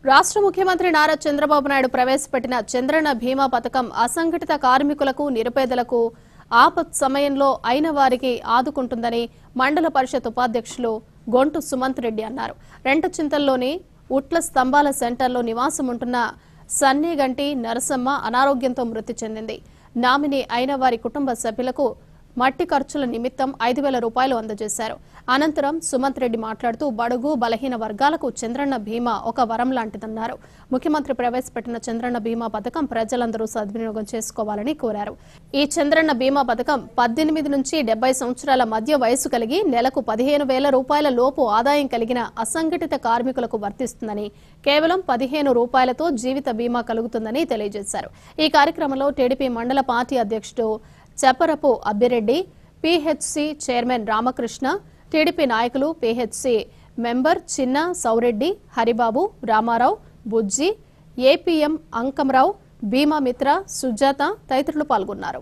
రాష్ట్ర ముఖ్యమంత్రి నారా చంద్రబాబు నాయుడు ప్రవేశపెట్టిన చంద్రన్న బీమా పథకం అసంఘటిత కార్మికులకు నిరుపేదలకు ఆపత్ సమయంలో అయిన వారికి ఆదుకుంటుందని మండల పరిషత్ ఉపాధ్యక్షులు గొంటు సుమంత్ రెడ్డి అన్నారు రెంటచింతల్లోని ఉట్ల స్తంభాల సెంటర్లో నివాసం ఉంటున్న సన్నిగంటి నరసమ్మ అనారోగ్యంతో మృతి చెందింది నామినీ అయిన వారి కుటుంబ సభ్యులకు మట్టి ఖర్చుల నిమిత్తం ఐదు వేల రూపాయలు అందజేశారు అనంతరం సుమంత్ రెడ్డి మాట్లాడుతూ బడుగు బలహీన వర్గాలకు చంద్రన్న బీమా ఒక వరం లాంటిదన్నారు ముఖ్యమంత్రి ప్రవేశపెట్టిన చంద్రన్న బీమా పథకం ప్రజలందరూ సద్వినియోగం చేసుకోవాలని కోరారు ఈ చంద్రన్న బీమా పథకం పద్దెనిమిది నుంచి డెబ్బై సంవత్సరాల మధ్య వయసు కలిగి నెలకు పదిహేను వేల రూపాయల లోపు ఆదాయం కలిగిన అసంఘటిత కార్మికులకు వర్తిస్తుందని కేవలం పదిహేను రూపాయలతో జీవిత బీమా కలుగుతుందని తెలియజేశారు ఈ కార్యక్రమంలో టీడీపీ మండల పార్టీ అధ్యక్షుడు Chaparapu Abbireddy PHC chairman Ramakrishna TDP నాయకులు PHC member Chinna Sowreddy Haribabu Ramarao Bujji APM Ankamrao Bheema Mitra Sujatha తదితరులు పాల్గొన్నారు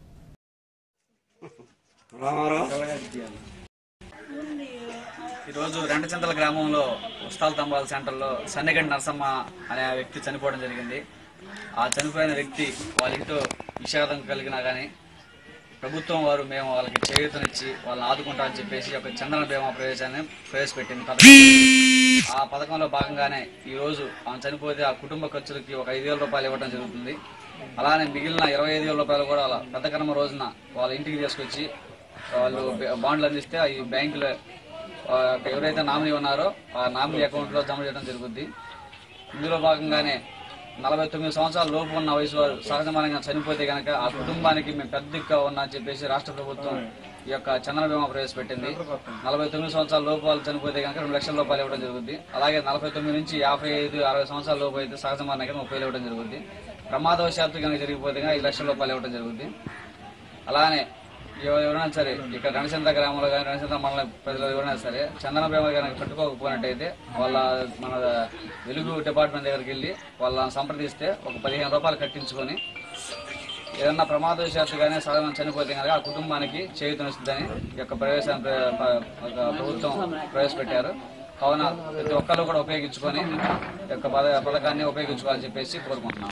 ఈరోజు రెండచింతల గ్రామంలో ఉస్తాల తంబాల సెంటర్లో సన్నగండి నరసమ్మ అనే వ్యక్తి చనిపోవడం జరిగింది ఆ చనిపోయిన వ్యక్తి వాళ్ళ ఇంట్లో విషాదం కలిగినా కానీ ప్రభుత్వం వారు మేము వాళ్ళకి చేయూతనిచ్చి వాళ్ళని ఆదుకుంటామని చెప్పేసి ఒక చందన బీమా ప్రవేశాన్ని ప్రవేశపెట్టింది పథకం ఆ పథకంలో భాగంగానే ఈ రోజు ఆమె చనిపోతే ఆ కుటుంబ ఖర్చులకి ఒక ఐదు వేల రూపాయలు ఇవ్వడం జరుగుతుంది అలానే మిగిలిన ఇరవై ఐదు వేల రూపాయలు కూడా వాళ్ళ పెద్ద కర్మ రోజున వాళ్ళ ఇంటికి తీసుకొచ్చి వాళ్ళు బాండ్లు అందిస్తే ఈ బ్యాంకులో ఆ, ఎవరైతే నామినీ ఉన్నారో ఆ నామినీ అకౌంట్లో జమ చేయడం జరుగుద్ది ఇందులో భాగంగానే నలభై తొమ్మిది సంవత్సరాల లోపు ఉన్న వయసు వారు సహజమానంగా చనిపోతే గనక ఆ కుటుంబానికి మేము పెద్ద దిక్కు ఉన్నా అని చెప్పేసి రాష్ట్ర ప్రభుత్వం ఈ యొక్క చంద్ర బీమా ప్రవేశపెట్టింది నలభై తొమ్మిది సంవత్సరాల లోపు వాళ్ళు చనిపోతే కనుక రెండు లక్షల రూపాయలు ఇవ్వడం జరుగుతుంది అలాగే నలభై తొమ్మిది నుంచి యాభై ఐదు అరవై సంవత్సరాల లోపు అయితే సహజమానంగా ముప్పై వేలు ఇవ్వడం జరుగుతుంది ప్రమాదవశాత్తు కనుక జరిగిపోతే కనుక ఐదు లక్షల రూపాయలు ఇవ్వడం జరుగుతుంది అలానే ఎవ- ఎవరైనా సరే ఇక్కడ రణచంద్ర గ్రామంలో కానీ రణచంద్ర మండల ప్రజలు ఎవరైనా సరే చందన బీమా కనుక కట్టుకోకపోయినట్టయితే వాళ్ళ మన వెలుగు డిపార్ట్మెంట్ దగ్గరికి వెళ్ళి వాళ్ళని సంప్రదిస్తే ఒక పదిహేను రూపాయలు కట్టించుకొని ఏదన్నా ప్రమాదవశాత్తు కానీ సడన్ చనిపోతే కనుక ఆ కుటుంబానికి చేయుతనిస్తుందని ఈ యొక్క ప్రవేశం ప్ర- ప- ఒక ప్రభుత్వం ప్రవేశపెట్టారు కావున ప్రతి ఒక్కరు కూడా ఉపయోగించుకొని ఈ యొక్క పథ- పథకాన్ని ఉపయోగించుకోవాలని చెప్పేసి కోరుకుంటున్నాం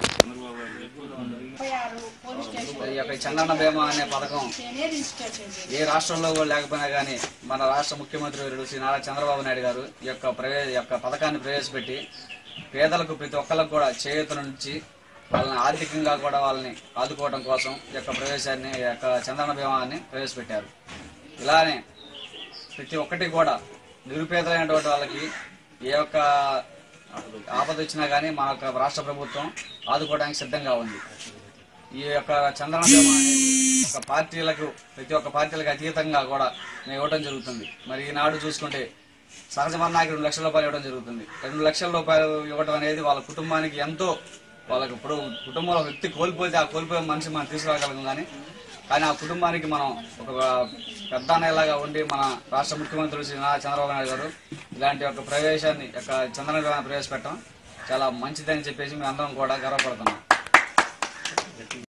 ఈ యొక్క చంద్రన్న బీమా అనే పథకం ఏ రాష్ట్రంలో కూడా లేకపోయినా కానీ మన రాష్ట్ర ముఖ్యమంత్రి వర్యులు శ్రీ నారా చంద్రబాబు నాయుడు గారు ఈ యొక్క ప్రవే ఈ యొక్క పథకాన్ని ప్రవేశపెట్టి పేదలకు ప్రతి ఒక్కరికి కూడా చేయూత నుంచి వాళ్ళని ఆర్థికంగా కూడా వాళ్ళని ఆదుకోవడం కోసం ఈ యొక్క ప్రవేశాన్ని ఈ యొక్క చంద్రన్న బీమాని ప్రవేశపెట్టారు ఇలానే ప్రతి ఒక్కటి కూడా నిరుపేదలైనటువంటి వాళ్ళకి ఏ ఒక్క ఆపద వచ్చినా కానీ మన యొక్క రాష్ట్ర ప్రభుత్వం ఆదుకోవడానికి సిద్ధంగా ఉంది ఈ యొక్క చంద్రన బీమా అనేది ఒక పార్టీలకు ప్రతి ఒక్క పార్టీలకు అతీతంగా కూడా మేము ఇవ్వడం జరుగుతుంది మరి ఈనాడు చూసుకుంటే సహజ మరణానికి రెండు లక్షల రూపాయలు ఇవ్వడం జరుగుతుంది రెండు లక్షల రూపాయలు ఇవ్వడం అనేది వాళ్ళ కుటుంబానికి ఎంతో వాళ్ళకి ఇప్పుడు కుటుంబంలో ఒక వ్యక్తి కోల్పోతే ఆ కోల్పోయే మనిషి మనం తీసుకురాగలం కానీ కానీ ఆ కుటుంబానికి మనం ఒక పెద్ద అనేలాగా ఉండి మన రాష్ట్ర ముఖ్యమంత్రి శ్రీ నారా చంద్రబాబు నాయుడు గారు ఇలాంటి ఒక ప్రవేశాన్ని యొక్క చంద్రన బీమా ప్రవేశపెట్టడం చాలా మంచిదని చెప్పేసి మేము అందరం కూడా గర్వపడుతున్నాం